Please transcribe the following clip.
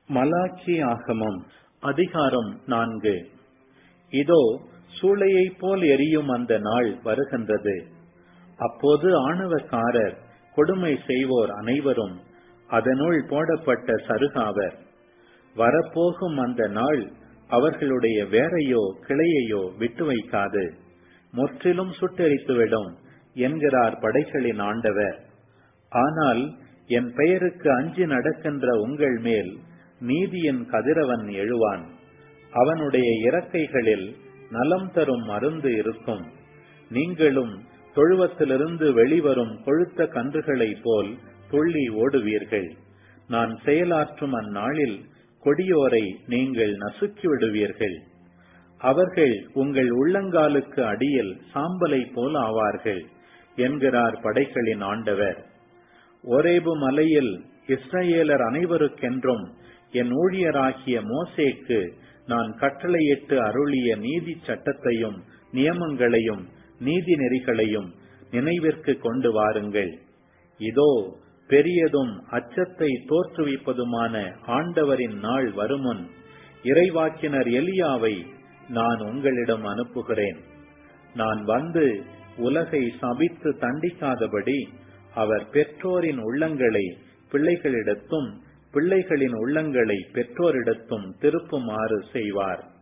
Malachi ஆகமம் அதிகாரம் நான்கு இதோ சூளையைப் போல் எரியும் அந்த நாள் வருகின்றது அப்போது ஆணவக்காரர் கொடுமை செய்வோர் அனைவரும் அதனுள் போடப்பட்ட சருகாவர் வரப்போகும் அந்த நாள் அவர்களுடைய வேரையோ கிளையையோ விட்டு வைக்காது முற்றிலும் சுட்டெரித்துவிடும் என்கிறார் படைகளின் ஆண்டவர் ஆனால் என் பெயருக்கு அஞ்சி நடக்கின்ற உங்கள் மேல் நீதியின் கதிரவன் எழுவான் அவனுடைய இறக்கைகளில் நலம் தரும் மருந்து இருக்கும் நீங்களும் தொழுவத்திலிருந்து வெளிவரும் கொழுத்த கன்றுகளைப் போல் துள்ளி ஓடுவீர்கள் நான் செயலாற்றும் அந்நாளில் கொடியோரை நீங்கள் நசுக்கி விடுவீர்கள் அவர்கள் உங்கள் உள்ளங்காலுக்கு அடியில் சாம்பலை போல் ஆவார்கள் என்கிறார் படைகளின் ஆண்டவர் ஒரேபு மலையில் இஸ்ரேலர் அனைவருக்கென்றும் என் ஊழியராகிய மோசேக்கு நான் கட்டளையிட்டு அருளிய நீதி சட்டத்தையும் நியமங்களையும் நீதி நெறிகளையும் நினைவிற்கு கொண்டு வாருங்கள் இதோ பெரியதும் அச்சத்தை தோற்றுவிப்பதுமான ஆண்டவரின் நாள் வருமுன் இறைவாக்கினர் எலியாவை நான் உங்களிடம் அனுப்புகிறேன் நான் வந்து உலகை சபித்து தண்டிக்காதபடி அவர் பெற்றோரின் உள்ளங்களை பிள்ளைகளிடத்தும் பிள்ளைகளின் உள்ளங்களை பெற்றோரிடத்தும் திருப்புமாறு செய்வார்